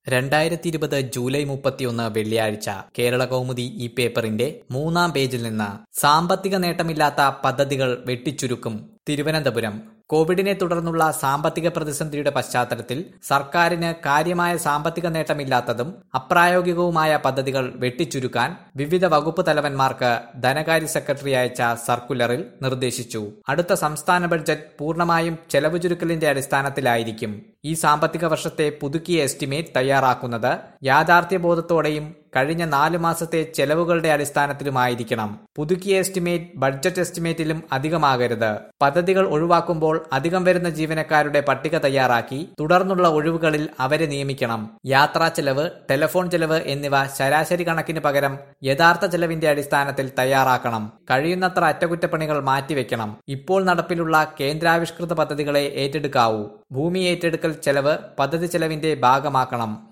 രണ്ടായിരത്തി ഇരുപത് ജൂലൈ മുപ്പത്തിയൊന്ന് വെള്ളിയാഴ്ച കേരള കൗമുദി ഈ പേപ്പറിന്റെ മൂന്നാം പേജിൽ നിന്ന് സാമ്പത്തിക നേട്ടമില്ലാത്ത പദ്ധതികൾ വെട്ടിച്ചുരുക്കും തിരുവനന്തപുരം കോവിഡിനെ തുടർന്നുള്ള സാമ്പത്തിക പ്രതിസന്ധിയുടെ പശ്ചാത്തലത്തിൽ സർക്കാരിന് കാര്യമായ സാമ്പത്തിക നേട്ടമില്ലാത്തതും അപ്രായോഗികവുമായ പദ്ധതികൾ വെട്ടിച്ചുരുക്കാൻ വിവിധ വകുപ്പ് തലവന്മാർക്ക് ധനകാര്യ സെക്രട്ടറി അയച്ച സർക്കുലറിൽ നിർദ്ദേശിച്ചു അടുത്ത സംസ്ഥാന ബഡ്ജറ്റ് പൂർണ്ണമായും ചെലവ് ചുരുക്കലിന്റെ അടിസ്ഥാനത്തിലായിരിക്കും ഈ സാമ്പത്തിക വർഷത്തെ പുതുക്കിയ എസ്റ്റിമേറ്റ് തയ്യാറാക്കുന്നത് യാഥാർത്ഥ്യബോധത്തോടെയും കഴിഞ്ഞ നാലു മാസത്തെ ചെലവുകളുടെ അടിസ്ഥാനത്തിലുമായിരിക്കണം പുതുക്കിയ എസ്റ്റിമേറ്റ് ബഡ്ജറ്റ് എസ്റ്റിമേറ്റിലും അധികമാകരുത് പദ്ധതികൾ ഒഴിവാക്കുമ്പോൾ അധികം വരുന്ന ജീവനക്കാരുടെ പട്ടിക തയ്യാറാക്കി തുടർന്നുള്ള ഒഴിവുകളിൽ അവരെ നിയമിക്കണം യാത്രാ ചെലവ് ടെലിഫോൺ ചെലവ് എന്നിവ ശരാശരി കണക്കിന് പകരം യഥാർത്ഥ ചെലവിന്റെ അടിസ്ഥാനത്തിൽ തയ്യാറാക്കണം കഴിയുന്നത്ര അറ്റകുറ്റപ്പണികൾ മാറ്റിവെക്കണം ഇപ്പോൾ നടപ്പിലുള്ള കേന്ദ്രാവിഷ്കൃത പദ്ധതികളെ ഏറ്റെടുക്കാവൂ ഭൂമി ഏറ്റെടുക്കൽ ചെലവ് പദ്ധതി ചെലവിന്റെ ഭാഗമാക്കണം